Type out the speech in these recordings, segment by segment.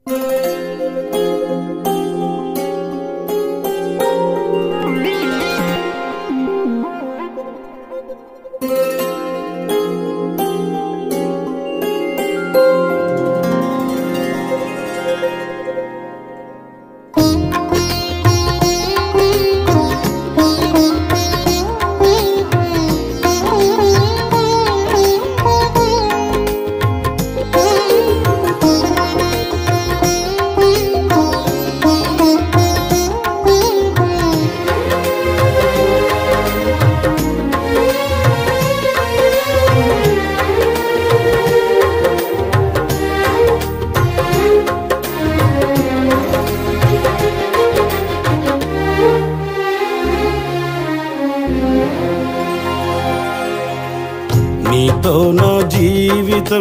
నీతో నా జీవితం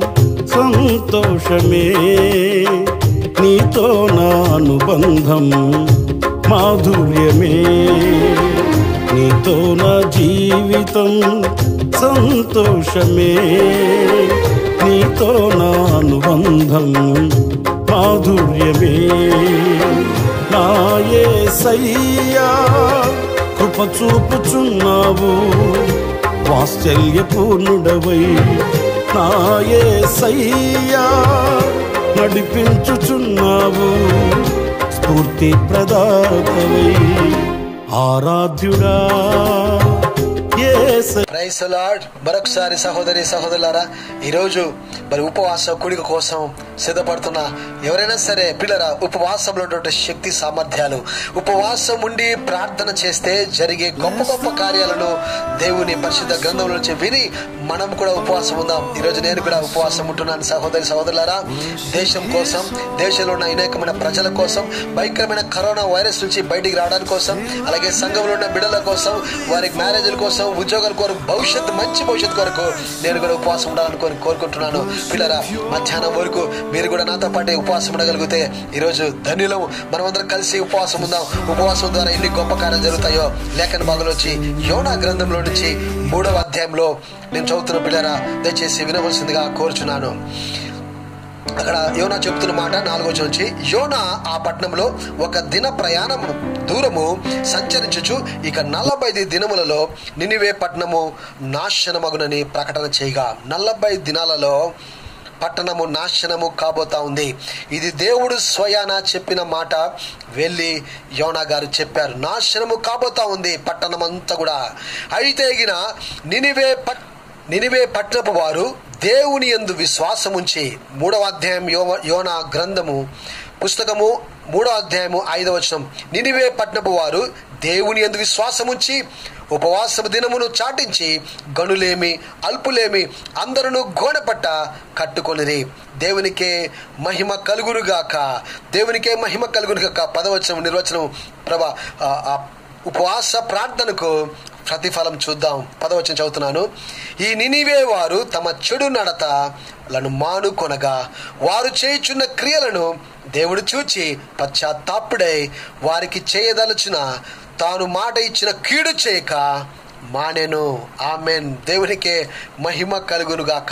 సంతోషమే నీతో నా అనుబంధం మాధుర్యమే నీతో నా జీవితం సంతోషమే నీతో నా అనుబంధం మాధుర్యమే నా యేసయ్యా కృప చూపుచున్నావు వాత్సల్యపూర్ణుడవై నాయే సయ్యా నడిపించుచున్నావు స్ఫూర్తి ప్రదాతవై ఆరాధ్యుడా యేసయ్యా ప్రైస్ లార్డ్ మరొకసారి సహోదరి సహోదరులారా ఈరోజు మరి ఉపవాస కుడిక కోసం సిద్ధపడుతున్న ఎవరైనా సరే పిల్లరా ఉపవాసంలో ఉన్నటువంటి శక్తి సామర్థ్యాలు ఉపవాసం ఉండి ప్రార్థన చేస్తే జరిగే గొప్ప గొప్ప కార్యాలను దేవుని పరిశుద్ధ గ్రంథంలో నుంచి విని మనం కూడా ఉపవాసం ఉందాం ఈరోజు నేను కూడా ఉపవాసం ఉంటున్నాను సహోదరి సహోదరులారా దేశం కోసం దేశంలో ఉన్న అనేకమైన ప్రజల కోసం భయంకరమైన కరోనా వైరస్ నుంచి బయటికి రావడానికి కోసం అలాగే సంఘంలో ఉన్న బిడ్డల కోసం వారి మ్యారేజ్ల కోసం ఉద్యోగాల కొరకు భవిష్యత్తు మంచి భవిష్యత్తు కొరకు నేను కూడా ఉపవాసం ఉండాలని కోరు- కోరుకుంటున్నాను పిల్లరా మధ్యాహ్నం వరకు మీరు కూడా నాతో పాటే ఉపవాసం ఉండగలిగితే ఈరోజు ధన్యులం మనమందరం కలిసి ఉపవాసం ఉందాం ఉపవాసం ద్వారా ఎన్ని గొప్ప కార్యాలు జరుగుతాయో లేఖన భాగంలో వచ్చి యోనా గ్రంథంలో నుంచి మూడవ అధ్యాయంలో నేను చదువుతున్న పిల్లరా దయచేసి వినవలసిందిగా కోరుచున్నాను అక్కడ యోనా చెప్తున్న మాట నాలుగో నుంచి యోనా ఆ పట్టణంలో ఒక దిన ప్రయాణం దూరము సంచరించుచు ఇక నలభై దినములలో నినివే పట్టణము నాశనమగునని ప్రకటన చేయగా నలభై దినాలలో పట్టణము నాశనము కాబోతా ఉంది ఇది దేవుడు స్వయాన చెప్పిన మాట వెళ్ళి యోనా గారు చెప్పారు నాశనము కాబోతా ఉంది పట్టణం అంతా కూడా అయితే గిన నినివే పట్ నినివే పట్టణపు వారు దేవుని యందు విశ్వాసముంచి మూడవ అధ్యాయం యోవ- యోనా గ్రంథము పుస్తకము మూడవ అధ్యాయము ఐదవ వచనం నినివే పట్టణపు వారు దేవుని యందు విశ్వాసముంచి ఉపవాసపు దినమును చాటించి గనులేమి అల్పులేమి అందరూ గోడపట్ట కట్టుకొనిరి దేవునికే మహిమ కలుగునుగాక దేవునికే మహిమ కలుగునుగాక పదవచనం నిర్వచనం ప్రభా ఆ, ఆ ఉపవాస ప్రార్థనకు ప్రతిఫలం చూద్దాం పదవచనం చదువుతున్నాను ఈ నినివే వారు తమ చెడు నడతలను మానుకొనగా వారు చేయుచున్న క్రియలను దేవుడు చూచి పశ్చాత్తాపుడై వారికి చేయదలుచిన తాను మాట ఇచ్చిన కీడు చేయక మానెను ఆమెన్ దేవునికే మహిమ కలుగునుగాక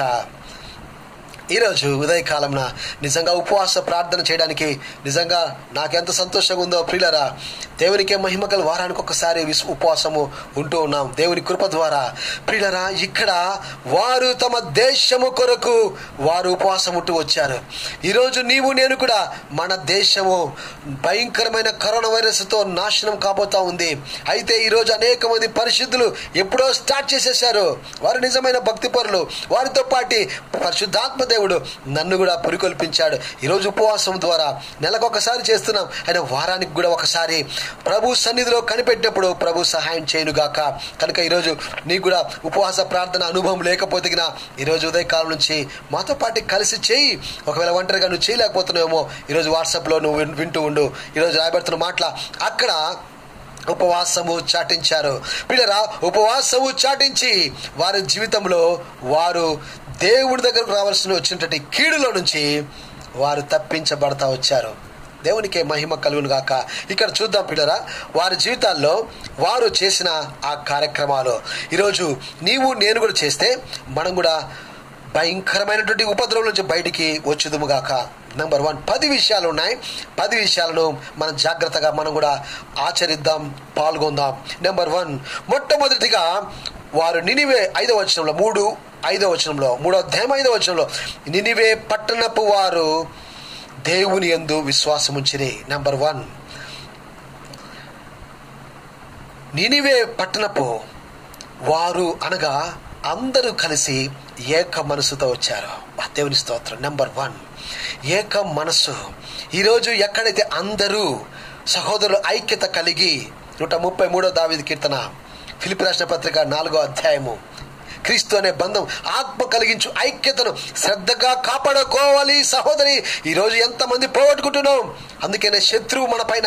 ఈరోజు ఉదయకాలంన నిజంగా ఉపవాస ప్రార్థన చేయడానికి నిజంగా నాకెంత సంతోషంగా ఉందో ప్రియులరా దేవునికే మహిమకలు వారానికి ఒకసారి విస్- ఉపవాసము ఉంటూ ఉన్నాం దేవుని కృప ద్వారా ప్రియులరా ఇక్కడ వారు తమ దేశము కొరకు వారు ఉపవాసం ఉంటూ వచ్చారు ఈరోజు నీవు నేను కూడా మన దేశము భయంకరమైన కరోనా వైరస్తో నాశనం కాబోతా ఉంది అయితే ఈరోజు అనేక మంది పరిశుద్ధులు ఎప్పుడో స్టార్ట్ చేసేసారు వారు నిజమైన భక్తి పరులు వారితో పాటి పరిశుద్ధాత్మ దేవుడు నన్ను కూడా పురికొల్పించాడు ఈరోజు ఉపవాసం ద్వారా నెలకొకసారి చేస్తున్నాం ఆయన వారానికి కూడా ఒకసారి ప్రభు సన్నిధిలో కనిపెట్టినప్పుడు ప్రభు సహాయం చేయనుగాక కనుక ఈరోజు నీకు కూడా ఉపవాస ప్రార్థన అనుభవం లేకపోతే గిన ఈరోజు ఉదయకాలం నుంచి మాతో పాటు కలిసి చేయి ఒకవేళ ఒంటరిగా నువ్వు చేయలేకపోతున్నావేమో ఈరోజు వాట్సాప్లో నువ్వు విన్- వింటూ ఉండు ఈరోజు రాయబడుతున్న మాటల అక్కడ ఉపవాసము చాటించారు పిల్లరా ఉపవాసము చాటించి వారి జీవితంలో వారు దేవుడి దగ్గరకు రావాల్సిన వచ్చినటువంటి కీడులో నుంచి వారు తప్పించబడతా వచ్చారు దేవునికే మహిమ కలుగును గాక ఇక్కడ చూద్దాం పిల్లరా వారి జీవితాల్లో వారు చేసిన ఆ కార్యక్రమాలు ఈరోజు నీవు నేను కూడా చేస్తే మనం కూడా భయంకరమైనటువంటి ఉపద్రవం నుంచి బయటికి వచ్చుదుము గాక నెంబర్ వన్ పది విషయాలు ఉన్నాయి పది విషయాలను మనం జాగ్రత్తగా మనం కూడా ఆచరిద్దాం పాల్గొందాం నెంబర్ వన్ మొట్టమొదటిగా వారు నినివే ఐదవ వచనంలో మూడు ఐదవ వచనంలో మూడో అధ్యాయం ఐదవ వచనంలో నినివే పట్టణపు వారు దేవుని యందు విశ్వాసముంచిరి నెంబర్ వన్ నినివే పట్టణపు వారు అనగా అందరూ కలిసి ఏక మనసుతో వచ్చారు ఆ దేవుని స్తోత్రం నెంబర్ వన్ ఏక మనస్సు ఈరోజు ఎక్కడైతే అందరూ సహోదరులు ఐక్యత కలిగి నూట ముప్పై మూడో దావిది కీర్తన ఫిలిపి రాష్ట్ర పత్రిక నాలుగో అధ్యాయము క్రీస్తు అనే బంధం ఆత్మ కలిగించు ఐక్యతను శ్రద్ధగా కాపాడుకోవాలి సహోదరి ఈరోజు ఎంతమంది పోగొట్టుకుంటున్నాం అందుకనే శత్రువు మన పైన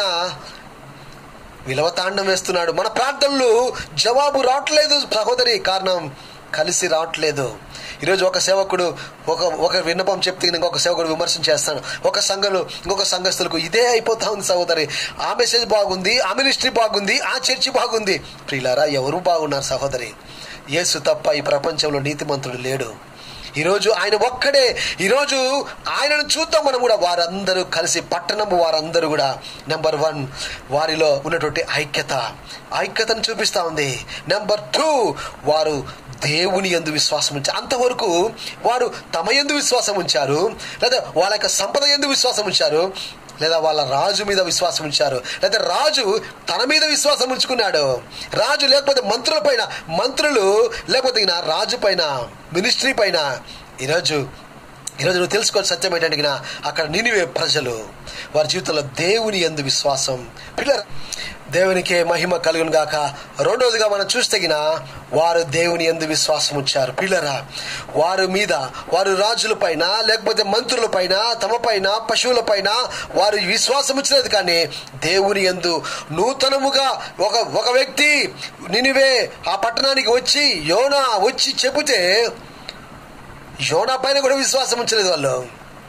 విలవతాండం వేస్తున్నాడు మన ప్రార్థనలు జవాబు రావట్లేదు సహోదరి కారణం కలిసి రావట్లేదు ఈరోజు ఒక సేవకుడు ఒక ఒక విన్నపం చెప్తే ఇంకొక సేవకుడు విమర్శన చేస్తాను ఒక సంఘంలో ఇంకొక సంఘస్థులకు ఇదే అయిపోతా ఉంది సహోదరి ఆ మెసేజ్ బాగుంది ఆ మినిస్ట్రీ బాగుంది ఆ చర్చి బాగుంది ప్రియులారా ఎవరు బాగున్నారు సహోదరి యేసు తప్ప ఈ ప్రపంచంలో నీతిమంతుడు లేడు ఈరోజు ఆయన ఒక్కడే ఈరోజు ఆయనను చూద్దాం మనం కూడా వారందరూ కలిసి పట్టణము వారందరూ కూడా నెంబర్ వన్ వారిలో ఉన్నటువంటి ఐక్యత ఐక్యతను చూపిస్తా ఉంది నెంబర్ టూ వారు దేవుని ఎందు విశ్వాసం ఉంచారు అంతవరకు వారు తమ ఎందు విశ్వాసం ఉంచారు లేదా వాళ్ళ యొక్క సంపద ఎందు విశ్వాసం ఉంచారు లేదా వాళ్ళ రాజు మీద విశ్వాసం ఉంచారు లేదా రాజు తన మీద విశ్వాసం ఉంచుకున్నాడు రాజు లేకపోతే మంత్రుల పైన మంత్రులు లేకపోతే ఈయన రాజు పైన మినిస్ట్రీ పైన ఈరోజు ఈరోజు నువ్వు తెలుసుకోవాలి సత్యం ఏంటంటే ఈయన అక్కడ నినివే ప్రజలు వారి జీవితంలో దేవుని ఎందు విశ్వాసం పిల్లలు దేవునికే మహిమ కలుగును గాక రెండోదిగా మనం చూస్తే గిన వారు దేవుని ఎందు విశ్వాసం ఉంచారు పిల్లరా వారి మీద వారు రాజుల పైన లేకపోతే మంత్రుల పైన తమ పైన పశువుల పైన వారు విశ్వాసం ఉంచలేదు కానీ దేవుని ఎందు నూతనముగా ఒక ఒక వ్యక్తి నినివే ఆ పట్టణానికి వచ్చి యోనా వచ్చి చెబితే యోనా పైన కూడా విశ్వాసం ఉంచలేదు వాళ్ళు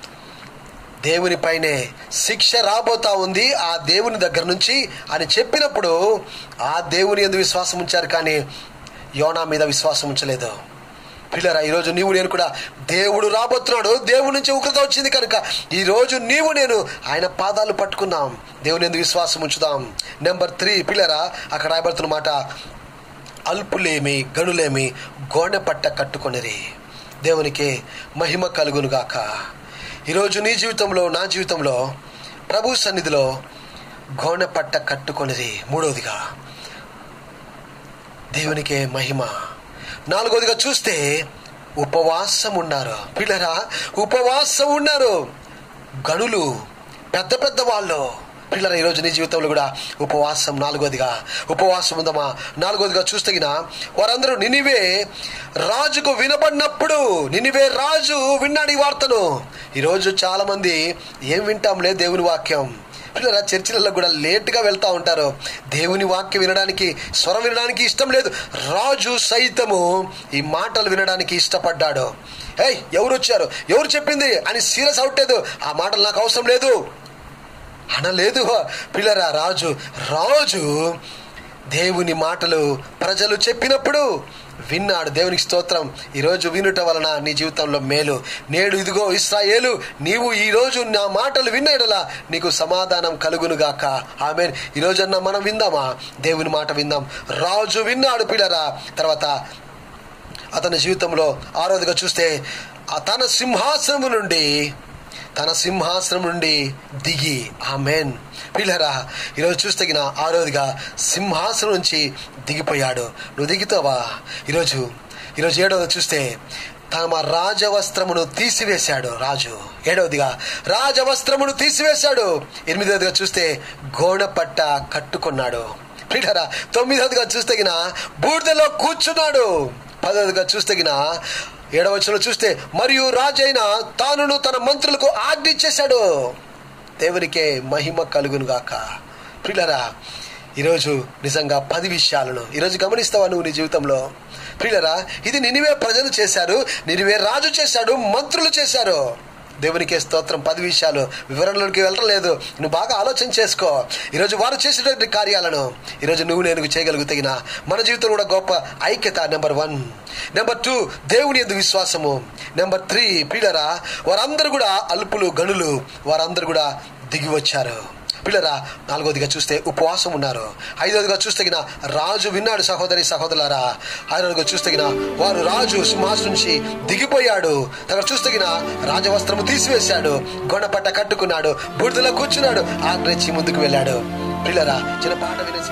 దేవుని పైనే శిక్ష రాబోతా ఉంది ఆ దేవుని దగ్గర నుంచి అని చెప్పినప్పుడు ఆ దేవుని ఎందు విశ్వాసం ఉంచారు కానీ యోనా మీద విశ్వాసం ఉంచలేదు పిల్లరా ఈరోజు నీవు నేను కూడా దేవుడు రాబోతున్నాడు దేవుడి నుంచి ఉగ్రత వచ్చింది కనుక ఈరోజు నీవు నేను ఆయన పాదాలు పట్టుకున్నాం దేవుని ఎందు విశ్వాసం ఉంచుదాం నెంబర్ త్రీ పిల్లరా అక్కడ రాయబడుతున్న మాట అల్పులేమి గనులేమి గోనె పట్ట కట్టుకొనిరి దేవునికి మహిమ కలుగునుగాక ఈరోజు నీ జీవితంలో నా జీవితంలో ప్రభు సన్నిధిలో గోనె పట్ట కట్టుకొనిది మూడవదిగా దేవునికే మహిమ నాలుగోదిగా చూస్తే ఉపవాసం ఉన్నారు పిల్లరా ఉపవాసం ఉన్నారు గనులు పెద్ద పెద్ద వాళ్ళు పిల్లల ఈరోజు నీ జీవితంలో కూడా ఉపవాసం నాలుగోదిగా ఉపవాసం ఉందమా నాలుగోదిగా చూస్తగిన వారందరూ నినివే రాజుకు వినబడినప్పుడు నినివే రాజు విన్నాడు ఈ వార్తను ఈరోజు చాలా మంది ఏం వింటాంలే దేవుని వాక్యం పిల్లల చర్చిలలో కూడా లేట్గా వెళ్తా ఉంటారు దేవుని వాక్యం వినడానికి స్వరం వినడానికి ఇష్టం లేదు రాజు సైతము ఈ మాటలు వినడానికి ఇష్టపడ్డాడు ఏయ్ ఎవరు వచ్చారు ఎవరు చెప్పింది అని సీరియస్ అవట్లేదు ఆ మాటలు నాకు అవసరం లేదు అనలేదు పిల్లరా రాజు రాజు దేవుని మాటలు ప్రజలు చెప్పినప్పుడు విన్నాడు దేవునికి స్తోత్రం ఈరోజు వినుట వలన నీ జీవితంలో మేలు నేడు ఇదిగో ఇస్రాయేలు నీవు ఈరోజు నా మాటలు విన్నడలా నీకు సమాధానం కలుగునుగాక ఆమె ఈరోజన్నా మనం విందామా దేవుని మాట విందాం రాజు విన్నాడు పిల్లరా తర్వాత అతని జీవితంలో ఆరోదిగా చూస్తే ఆ తన సింహాసనము నుండి తన సింహాసనం నుండి దిగి ఆ మేన్ పిల్లరా ఈరోజు చూస్తగిన ఆరోదిగా సింహాసనం నుంచి దిగిపోయాడు నువ్వు దిగుతావా ఈరోజు ఈరోజు ఏడవది చూస్తే తమ రాజవస్త్రమును తీసివేశాడు రాజు ఏడవదిగా రాజవస్త్రమును తీసివేశాడు ఎనిమిదవదిగా చూస్తే గోడపట్ట కట్టుకున్నాడు పిల్లరా తొమ్మిదవదిగా చూస్తగిన బూడిదలో కూర్చున్నాడు పదవదిగా చూస్తగిన ఏడవచనంలో చూస్తే మరియు రాజైన తానును తన మంత్రులకు ఆజ్ఞ ఇచ్చేశాడు దేవునికే మహిమ కలుగును గాక ప్రియులరా ఈరోజు నిజంగా పది విషయాలను ఈరోజు గమనిస్తావా నువ్వు నీ జీవితంలో ప్రియులరా ఇది నినివే ప్రజలు చేశారు నినివే రాజు చేశాడు మంత్రులు చేశారు దేవునికే స్తోత్రం పది విషయాలు వివరణలోకి వెళ్ళడం లేదు నువ్వు బాగా ఆలోచన చేసుకో ఈరోజు వారు చేసేటువంటి కార్యాలను ఈరోజు నువ్వు నేను చేయగలుగుతగిన మన జీవితంలో కూడా గొప్ప ఐక్యత నెంబర్ వన్ నెంబర్ టూ దేవుని ఎందు విశ్వాసము నెంబర్ త్రీ పిల్లరా వారందరూ కూడా అల్పులు గనులు వారందరూ కూడా దిగి వచ్చారు పిల్లరా నాలుగోదిగా చూస్తే ఉపవాసం ఉన్నారు ఐదోదిగా చూస్తగిన రాజు విన్నాడు సహోదరి సహోదరులారా ఐదోదిగా చూస్తగిన వారు రాజు సింహాసనం నుంచి దిగిపోయాడు అక్కడ చూస్తగిన రాజవస్త్రము తీసివేశాడు గొడపట్ట కట్టుకున్నాడు బుడిదలో కూర్చున్నాడు ఆగ్రహించి ముందుకు వెళ్ళాడు పిల్లరా చిన్న పాట వినేసి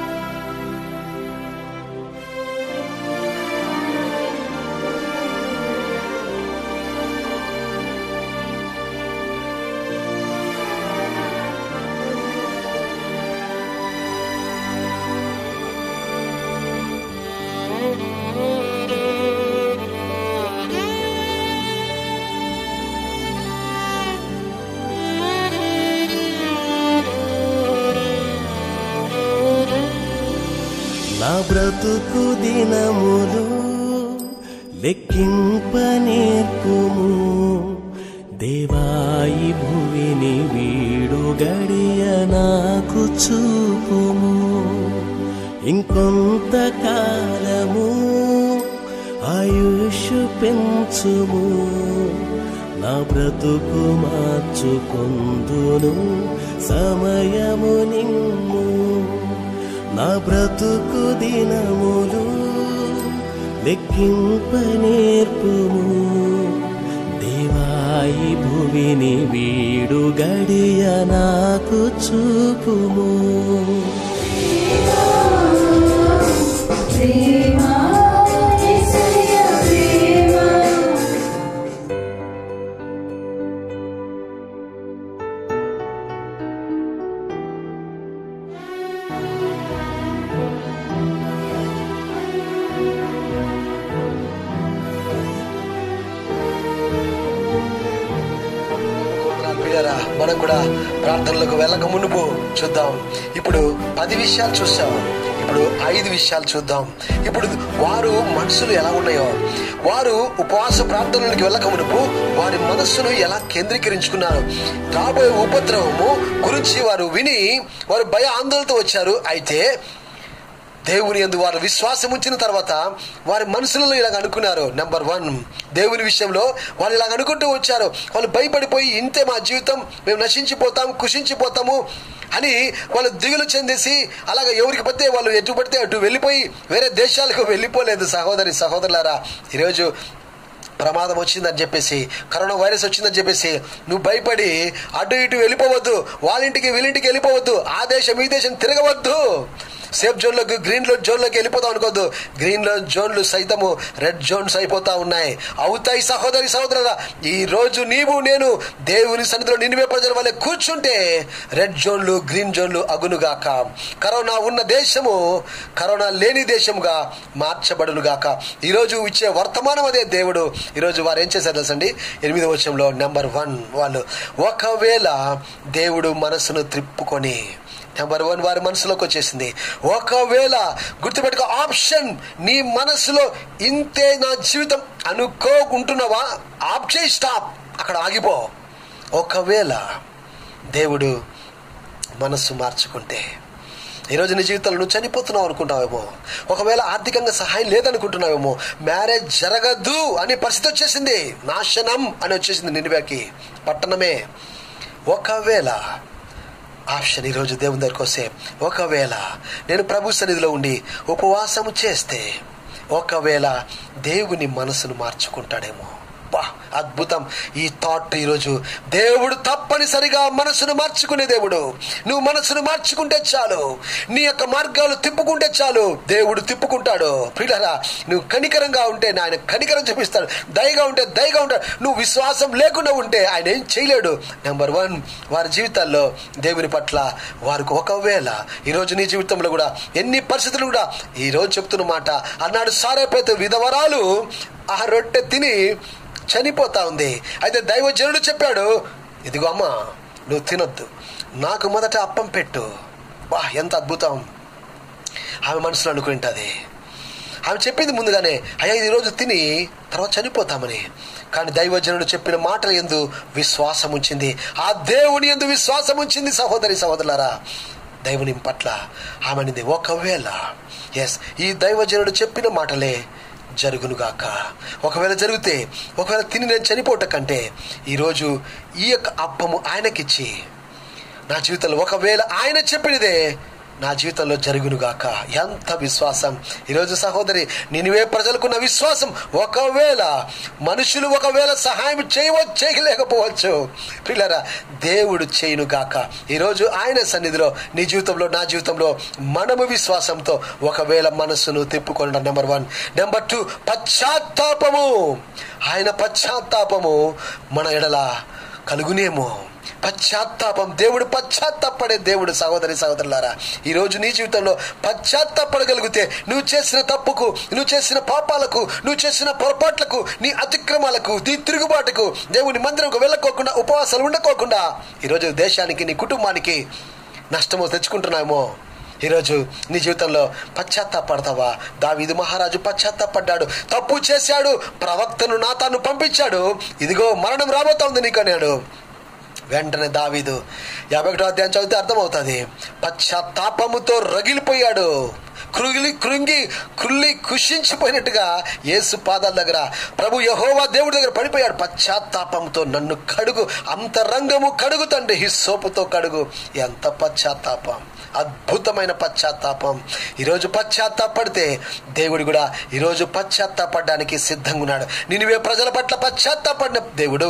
నా బ్రతుకు దినములు లెక్కింప నేర్పుము దేవాయి భువిని వీడు గడియ నాకు చూపుము ఇంకొంత కాలము ఆయుష్ పెంచుము నా బ్రతుకు మార్చుకొందును సమయము నిమ్ము నా బ్రతుకు దినములు లెక్కింప నేర్పుము దేవాయి భువిని వీడు గడియ నాకు చూపుము ప్రేమ యేసయ్య ప్రేమ వందనాలు ప్రియులారా, మనం కూడా ప్రార్థనలకు వెళ్ళక మునుపు చూద్దాం ఇప్పుడు పది విషయాలు చూసాం ఇప్పుడు ఐదు విషయాలు చూద్దాం ఇప్పుడు వారు మనసులు ఎలా ఉన్నాయో వారు ఉపవాస ప్రార్థనలకు వెళ్ళక మునుపు వారి మనస్సును ఎలా కేంద్రీకరించుకున్నారు రాబోయే ఉపద్రవము గురించి వారు విని వారు భయ ఆందోళనతో వచ్చారు అయితే దేవుని ఎందు వారు విశ్వాసం ఉంచిన తర్వాత వారి మనసులలో ఇలాగ అనుకున్నారు నెంబర్ వన్ దేవుని విషయంలో వాళ్ళు ఇలాగ అనుకుంటూ వచ్చారు వాళ్ళు భయపడిపోయి ఇంతే మా జీవితం మేము నశించిపోతాం కుషించిపోతాము అని వాళ్ళు దిగులు చెందేసి అలాగ ఎవరికి పడితే వాళ్ళు ఎటు పడితే అటు వెళ్ళిపోయి వేరే దేశాలకు వెళ్ళిపోలేదు సహోదరి సహోదరులారా ఈరోజు ప్రమాదం వచ్చిందని చెప్పేసి కరోనా వైరస్ వచ్చిందని చెప్పేసి నువ్వు భయపడి అటు ఇటు వెళ్ళిపోవద్దు వాళ్ళ ఇంటికి వీళ్ళింటికి వెళ్ళిపోవద్దు ఆ దేశం ఈ దేశం తిరగవద్దు సేఫ్ జోన్లోకి గ్రీన్ లో జోన్లోకి వెళ్ళిపోతాం అనుకోవద్దు గ్రీన్ లో జోన్లు సైతము రెడ్ జోన్స్ అయిపోతా ఉన్నాయి అవుతాయి సహోదరి సహోదరుల ఈ రోజు నీవు నేను దేవుని సన్నిధిలో నిన్ను ప్రజల వల్ల కూర్చుంటే రెడ్ జోన్లు గ్రీన్ జోన్లు అగునుగాక కరోనా ఉన్న దేశము కరోనా లేని దేశముగా మార్చబడునుగాక ఈరోజు ఇచ్చే వర్తమానం అదే దేవుడు ఈరోజు వారు ఏం చేశారు తెలుసండి ఎనిమిదో వచ్చంలో నెంబర్ వన్ వాళ్ళు ఒకవేళ దేవుడు మనసును త్రిప్పుకొని నెంబర్ వన్ వారి మనసులోకి వచ్చేసింది ఒకవేళ గుర్తుపెట్టుకో ఆప్షన్ నీ మనసులో ఇంతే నా జీవితం అనుకోకుంటున్నావా ఆప్ చేయి స్టాప్ అక్కడ ఆగిపో ఒకవేళ దేవుడు మనస్సు మార్చుకుంటే ఈరోజు నీ జీవితంలో నువ్వు చనిపోతున్నావు అనుకుంటావేమో ఒకవేళ ఆర్థికంగా సహాయం లేదనుకుంటున్నావేమో మ్యారేజ్ జరగదు అనే పరిస్థితి వచ్చేసింది నాశనం అని వచ్చేసింది నిన్నువేకి పట్టణమే ఒకవేళ ఆప్షన్ ఈరోజు దేవుని దగ్గరికి వస్తే ఒకవేళ నేను ప్రభు సన్నిధిలో ఉండి ఉపవాసము చేస్తే ఒకవేళ దేవుని మనసును మార్చుకుంటాడేమో అబ్బా అద్భుతం ఈ థాట్ ఈరోజు దేవుడు తప్పనిసరిగా మనసును మార్చుకునే దేవుడు నువ్వు మనసును మార్చుకుంటే చాలు నీ యొక్క మార్గాలు తిప్పుకుంటే చాలు దేవుడు తిప్పుకుంటాడు ప్రియులరా నువ్వు కనికరంగా ఉంటే ఆయన కనికరం చూపిస్తాడు దయగా ఉంటే దయగా ఉంటాడు నువ్వు విశ్వాసం లేకుండా ఉంటే ఆయన ఏం చేయలేడు నెంబర్ వన్ వారి జీవితాల్లో దేవుని పట్ల వారికి ఒకవేళ ఈరోజు నీ జీవితంలో కూడా ఎన్ని పరిస్థితులు కూడా ఈ రోజు చెప్తున్న మాట అన్నాడు సారేపేత విధవరాలు ఆ రొట్టె తిని చనిపోతా ఉంది అయితే దైవజనుడు చెప్పాడు ఇదిగో అమ్మా నువ్వు తినొద్దు నాకు మొదట అప్పం పెట్టు వా ఎంత అద్భుతం ఆమె మనసులో అనుకుంటుంది ఆమె చెప్పింది ముందుగానే అయ్యా ఇది ఈరోజు తిని తర్వాత చనిపోతామని కానీ దైవజనుడు చెప్పిన మాటల ఎందు విశ్వాసం ఉంచింది ఆ దేవుని ఎందు విశ్వాసం ఉంచింది సహోదరి సహోదరులారా దైవుని పట్ల ఆమెనింది ఒకవేళ ఎస్ ఈ దైవజనుడు చెప్పిన మాటలే జరుగునుగాక ఒకవేళ జరిగితే ఒకవేళ తిని నేను చనిపోవట కంటే ఈరోజు ఈ యొక్క అప్పము ఆయనకిచ్చి నా జీవితంలో ఒకవేళ ఆయన చెప్పినదే నా జీవితంలో జరుగునుగాక ఎంత విశ్వాసం ఈరోజు సహోదరి నినివే ప్రజలకున్న విశ్వాసం ఒకవేళ మనుషులు ఒకవేళ సహాయం చేయవచ్చు చేయలేకపోవచ్చు పిల్లరా దేవుడు చేయునుగాక ఈరోజు ఆయన సన్నిధిలో నీ జీవితంలో నా జీవితంలో మనము విశ్వాసంతో ఒకవేళ మనస్సును తిప్పుకొనడం నెంబర్ వన్ నెంబర్ టూ పశ్చాత్తాపము ఆయన పశ్చాత్తాపము మన ఎడల కలుగునేమో పశ్చాత్తాపం దేవుడు పశ్చాత్తాపడే దేవుడు సహోదరి సహోదరులారా ఈ రోజు నీ జీవితంలో పశ్చాత్తాపడగలిగితే నువ్వు చేసిన తప్పుకు నువ్వు చేసిన పాపాలకు నువ్వు చేసిన పొరపాట్లకు నీ అతిక్రమాలకు నీ తిరుగుబాటుకు దేవుని మందిరంకు వెళ్ళకోకుండా ఉపవాసాలు ఉండకోకుండా ఈరోజు దేశానికి నీ కుటుంబానికి నష్టము తెచ్చుకుంటున్నామో ఈరోజు నీ జీవితంలో పశ్చాత్తాపడతావా దావీదు మహారాజు పశ్చాత్తాపడ్డాడు తప్పు చేశాడు ప్రవక్తను నాతాను పంపించాడు ఇదిగో మరణం రాబోతోంది నీకు అన్నాడు వెంటనే దావీదు యాభై ఒకటో అధ్యాయం చదివితే అర్థమవుతుంది పశ్చాత్తాపముతో రగిలిపోయాడు కృంగి కృంగి కుళ్ళి కుషించిపోయినట్టుగా యేసు పాదాల దగ్గర ప్రభు యహోవా దేవుడి దగ్గర పడిపోయాడు పశ్చాత్తాపంతో నన్ను కడుగు అంతరంగము కడుగు తండ్రి హిస్సోపుతో కడుగు ఎంత పశ్చాత్తాపం అద్భుతమైన పశ్చాత్తాపం ఈరోజు పశ్చాత్తాపడితే దేవుడు కూడా ఈరోజు పశ్చాత్తాపడడానికి సిద్ధంగా ఉన్నాడు నినివే ప్రజల పట్ల పశ్చాత్తాపడిన దేవుడు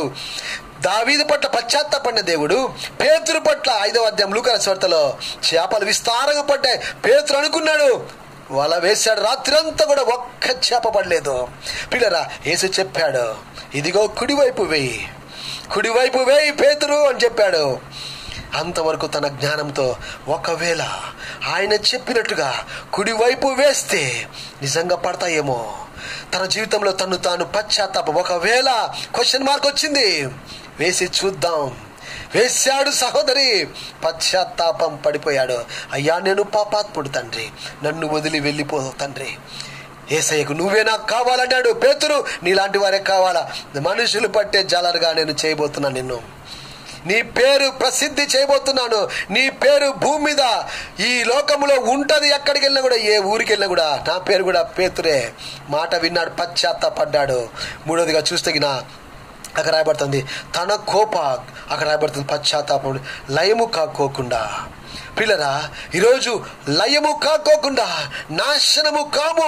దావీదు పట్ల పశ్చాత్తాపడిన దేవుడు పేతురు పట్ల ఐదవ అధ్యాయం లూకల స్వార్తలో చేపలు విస్తారంగా పడ్డాయి పేతురు అనుకున్నాడు వల వేశాడు రాత్రంతా కూడా ఒక్క చేప పడలేదు పిల్లరా యేసు చెప్పాడు ఇదిగో కుడివైపు వేయి కుడివైపు వేయి పేతురు అని చెప్పాడు అంతవరకు తన జ్ఞానంతో ఒకవేళ ఆయన చెప్పినట్టుగా కుడివైపు వేస్తే నిజంగా పడతాయేమో తన జీవితంలో తను తాను పశ్చాత్తాపం ఒకవేళ క్వశ్చన్ మార్క్ వచ్చింది వేసి చూద్దాం వేశాడు సహోదరి పశ్చాత్తాపం పడిపోయాడు అయ్యా నేను పాపాత్ముడు తండ్రి నన్ను వదిలి వెళ్ళిపో తండ్రి ఏసయ్యకు నువ్వే నాకు కావాలన్నాడు పేతురు నీలాంటి వారే కావాలా మనుషులు పట్టే జాలరుగా నేను చేయబోతున్నా నిన్ను నీ పేరు ప్రసిద్ధి చేయబోతున్నాను నీ పేరు భూమి మీద ఈ లోకములో ఉంటది ఎక్కడికి వెళ్ళినా కూడా ఏ ఊరికి వెళ్ళినా కూడా నా పేరు కూడా పేతురే మాట విన్నాడు పశ్చాత్తాపడ్డాడు మూడోదిగా చూస్తే గిన అక్కడ రాయబడుతుంది తన కోప అక్కడ రాయబడుతుంది పశ్చాత్తాపం లయము కాకోకుండా పిల్లరా ఈరోజు లయము కాకోకుండా నాశనము కాము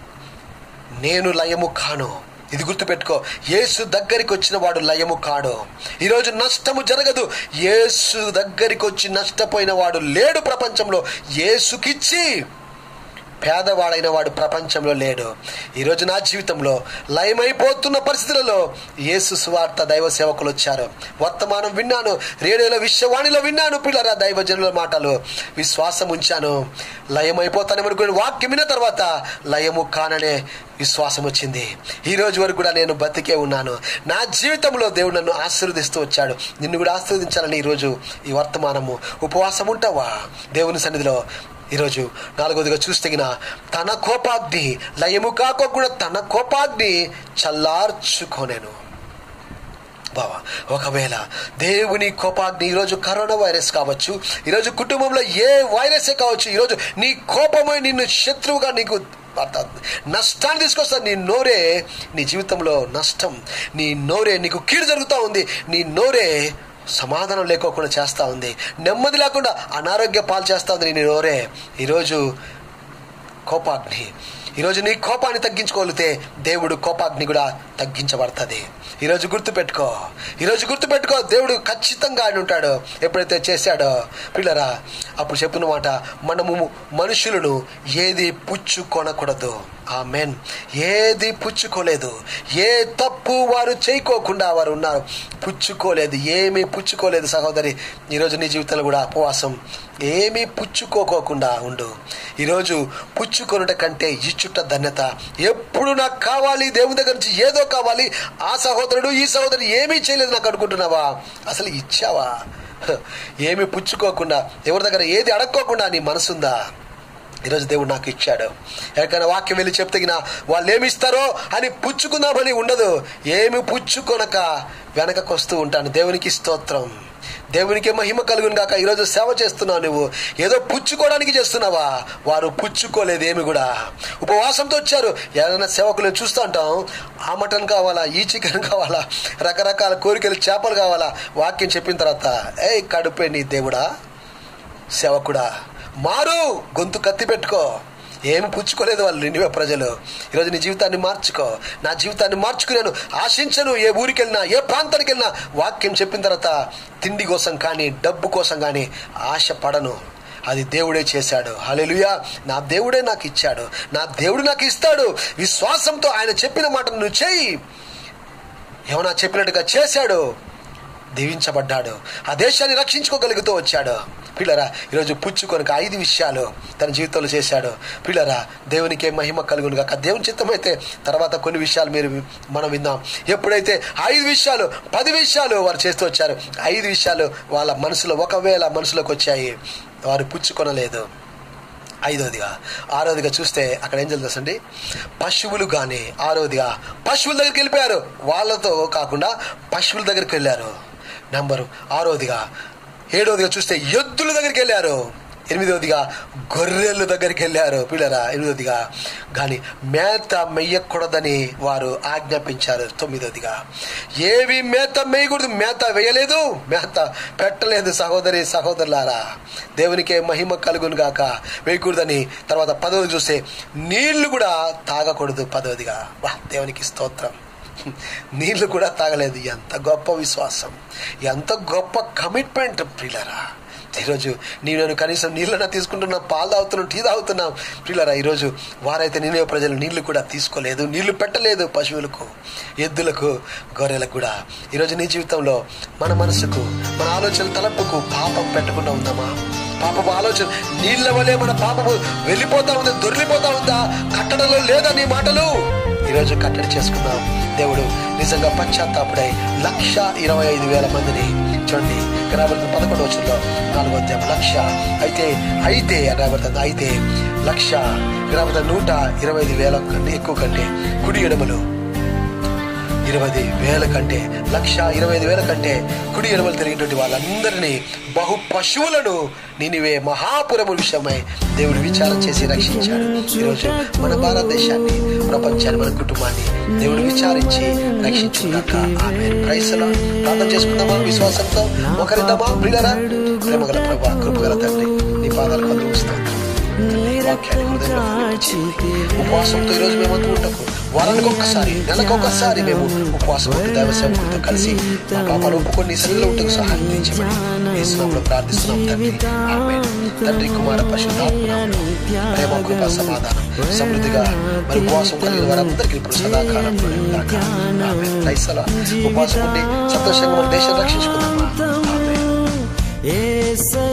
నేను లయము కాను ఇది గుర్తుపెట్టుకో యేసు దగ్గరికి వచ్చిన వాడు లయము కాడు ఈరోజు నష్టము జరగదు యేసు దగ్గరికి వచ్చి నష్టపోయిన వాడు లేడు ప్రపంచంలో యేసుకిచ్చి పేదవాడైన వాడు ప్రపంచంలో లేడు ఈరోజు నా జీవితంలో లయమైపోతున్న పరిస్థితులలో యేసు సువార్త దైవ సేవకులు వచ్చారు వర్తమానం విన్నాను రేడియోలో విశ్వవాణిలో విన్నాను పిల్లరా దైవజనుల మాటలు విశ్వాసం ఉంచాను లయమైపోతానేమనుకుని వాక్యం విన్న తర్వాత లయము కాననే విశ్వాసం వచ్చింది ఈ రోజు వరకు కూడా నేను బతికే ఉన్నాను నా జీవితంలో దేవుడు నన్ను ఆశీర్వదిస్తూ వచ్చాడు నిన్ను కూడా ఆశీర్వదించాలని ఈరోజు ఈ వర్తమానము ఉపవాసం ఉంటావా దేవుని సన్నిధిలో ఈరోజు నాలుగోదిగా చూస్తగిన తన కోపాగ్ని లయము కాకోకుండా తన కోపాగ్ని చల్లార్చుకోనేను బావా ఒకవేళ దేవుని కోపాగ్ని ఈరోజు కరోనా వైరస్ కావచ్చు ఈరోజు కుటుంబంలో ఏ వైరసే కావచ్చు ఈరోజు నీ కోపమై నిన్ను శత్రువుగా నీకు నష్టాన్ని తీసుకొస్తా నీ నోరే నీ జీవితంలో నష్టం నీ నోరే నీకు కీడు జరుగుతూ ఉంది నీ నోరే సమాధానం లేకోకుండా చేస్తూ ఉంది నెమ్మది లేకుండా అనారోగ్య పాలు చేస్తూ ఉంది నీ నోరే ఈరోజు కోపాగ్ని ఈరోజు నీ కోపాన్ని తగ్గించుకోగలిగితే దేవుడు కోపాగ్ని కూడా తగ్గించబడుతుంది ఈరోజు గుర్తుపెట్టుకో ఈరోజు గుర్తుపెట్టుకో దేవుడు ఖచ్చితంగా ఆయన ఉంటాడు ఎప్పుడైతే చేశాడో పిల్లరా అప్పుడు చెప్పిన మాట మనము మనుషులను ఏది పుచ్చుకొనకూడదు ఆ మెన్ ఏది పుచ్చుకోలేదు ఏ తప్పు వారు చేయకోకుండా వారు ఉన్నారు పుచ్చుకోలేదు ఏమీ పుచ్చుకోలేదు సహోదరి ఈరోజు నీ జీవితంలో కూడా ఉపవాసం ఏమీ పుచ్చుకోకోకుండా ఉండు ఈరోజు పుచ్చుకొనుట కంటే ఇచ్చుట ధన్యత ఎప్పుడు నాకు కావాలి దేవుని దగ్గర నుంచి ఏదో కావాలి ఆ సహోదరుడు ఈ సహోదరుడు ఏమీ చేయలేదు నాకు అనుకుంటున్నావా అసలు ఇచ్చావా ఏమి పుచ్చుకోకుండా ఎవరి దగ్గర ఏది అడక్కోకుండా నీ మనసుందా ఈరోజు దేవుడు నాకు ఇచ్చాడు ఎక్కడైనా వాక్యం వెళ్ళి చెప్తగిన వాళ్ళు ఏమి ఇస్తారో అని పుచ్చుకుందామని ఉండదు ఏమి పుచ్చుకొనక వెనకకు వస్తూ ఉంటాను దేవునికి స్తోత్రం దేవునికి మహిమ కలుగును గాక ఈరోజు సేవ చేస్తున్నావు నువ్వు ఏదో పుచ్చుకోవడానికి చేస్తున్నావా వారు పుచ్చుకోలేదు ఏమి కూడా ఉపవాసంతో వచ్చారు ఏదైనా సేవకులు చూస్తూ ఉంటాం ఆ మటన్ కావాలా ఈ చికెన్ కావాలా రకరకాల కోరికలు చేపలు కావాలా వాక్యం చెప్పిన తర్వాత ఏ కడుపే నీ దేవుడా సేవకుడా మారు గొంతు కత్తి పెట్టుకో ఏమి పుచ్చుకోలేదు వాళ్ళు నిండివే ప్రజలు ఈరోజు నీ జీవితాన్ని మార్చుకో నా జీవితాన్ని మార్చుకున్నాను ఆశించను ఏ ఊరికి వెళ్ళినా ఏ ప్రాంతానికి వెళ్ళినా వాక్యం చెప్పిన తర్వాత తిండి కోసం కానీ డబ్బు కోసం కానీ ఆశ పడను అది దేవుడే చేశాడు హల్లెలూయా నా దేవుడే నాకు ఇచ్చాడు నా దేవుడు నాకు ఇస్తాడు విశ్వాసంతో ఆయన చెప్పిన మాట నువ్వు చేయి ఏమన్నా చెప్పినట్టుగా చేశాడు దీవించబడ్డాడు ఆ దేశాన్ని రక్షించుకోగలుగుతూ వచ్చాడు పిల్లరా ఈరోజు పుచ్చుకొనక ఐదు విషయాలు తన జీవితంలో చేశాడు పిల్లరా దేవునికే మహిమ కలుగును కాక దేవుని చిత్తమైతే తర్వాత కొన్ని విషయాలు మీరు మనం విందాం ఎప్పుడైతే ఐదు విషయాలు పది విషయాలు వారు చేస్తూ వచ్చారు ఐదు విషయాలు వాళ్ళ మనసులో ఒకవేళ మనసులోకి వచ్చాయి వారు పుచ్చుకొనలేదు ఐదవదిగా ఆరోదిగా చూస్తే అక్కడ ఏం జరుగుతుందండి పశువులు కానీ ఆరోదిగా పశువుల దగ్గరికి వెళ్ళిపోయారు వాళ్ళతో కాకుండా పశువుల దగ్గరికి వెళ్ళారు నంబరు ఆరోదిగా ఏడవదిగా చూస్తే ఎద్దుల దగ్గరికి వెళ్ళారు ఎనిమిదవదిగా గొర్రెల దగ్గరికి వెళ్ళారు పిల్లరా ఎనిమిదవదిగా కానీ మేత మెయ్యకూడదని వారు ఆజ్ఞాపించారు తొమ్మిదవదిగా ఏవి మేత మేయకూడదు మేత వేయలేదు మేత పెట్టలేదు సహోదరి సహోదరులారా దేవునికే మహిమ కలుగును గాక వేయకూడదని తర్వాత పదవది చూస్తే నీళ్లు కూడా తాగకూడదు పదవదిగా వా దేవునికి స్తోత్రం నీళ్లు కూడా తాగలేదు ఎంత గొప్ప విశ్వాసం ఎంత గొప్ప కమిట్మెంట్ ప్రియులరా ఈరోజు నేను నేను కనీసం నీళ్ళన్నా తీసుకుంటున్నా పాలు తాగుతున్నాం టీ తాగుతున్నాం ప్రియులరా ఈరోజు వారైతే నేనే ప్రజలు నీళ్లు కూడా తీసుకోలేదు నీళ్లు పెట్టలేదు పశువులకు ఎద్దులకు గొర్రెలకు కూడా ఈరోజు నీ జీవితంలో మన మనసుకు మన ఆలోచన తలపుకు పాపం పెట్టకుండా ఉందామా పాపపు ఆలోచన నీళ్ళ వలె మన పాపము వెళ్ళిపోతా ఉందా దొరికిపోతా ఉందా కట్టడంలో లేదా నీ మాటలు ఈరోజు కట్టడి చేసుకున్నాం దేవుడు నిజంగా పశ్చాత్తాపుడై లక్ష ఇరవై ఐదు వేల మందిని చూడండి ఇక్కడ రాబడుతుంది పదకొండు వచ్చంలో నాలుగో అధ్యాయం లక్ష అయితే అయితే అని రాబడుతుంది అయితే లక్ష ఇక్కడ రాబడుతుంది నూట ఇరవై ఐదు వేల కంటే ఎక్కువ కంటే కుడి ఎడమలు ఇరవై వేల కంటే లక్ష ఇరవై ఐదు వేల కంటే కుడి ఎడమలు తిరిగినటువంటి వాళ్ళందరినీ బహు పశువులను నినివే మహాపురము విషయమై దేవుడు విచారం చేసి రక్షించాడు ఈరోజు మన భారతదేశాన్ని ప్రపంచాన్ని మన కుటుంబాన్ని దేవుడు విచారించి రక్షించుగాక ఆమె ప్రైసలో ప్రార్థన చేసుకుందామా విశ్వాసంతో ఒకరిద్దామా ప్రియులరా ప్రేమగల ప్రభా కృపగల తండ్రి నీ పాదాలు కొందరు వాక్యాన్ని హృదయంలో ఫలించి, ఉపవాసంతో ఈరోజు మేము ఉంటాము వారానికి ఒక్కసారి నెలకు ఒక్కసారి మేము ఉపవాసం ఉంటూ దైవ సేవకులతో కలిసి మా పాపాలు ఒప్పుకొని నీ సన్నిధిలో ఉంటూ సహాయం తీర్చమని యేసునామములో ప్రార్థిస్తున్నాం తండ్రి ఆమేన్. తండ్రి కుమార పశుధాత్మ ప్రేమ కృప సమాధానం సమృద్ధిగా మరి ఉపవాసం కలిగిన వారందరికీ ఇప్పుడు సదాకాలం గాక. ఆమేన్. క్రైస్తవ ఉపవాసం ఉండి సంతోషంగా మన దేశం రక్షించుకుందాం ఆమేన్. ఏసయ్యా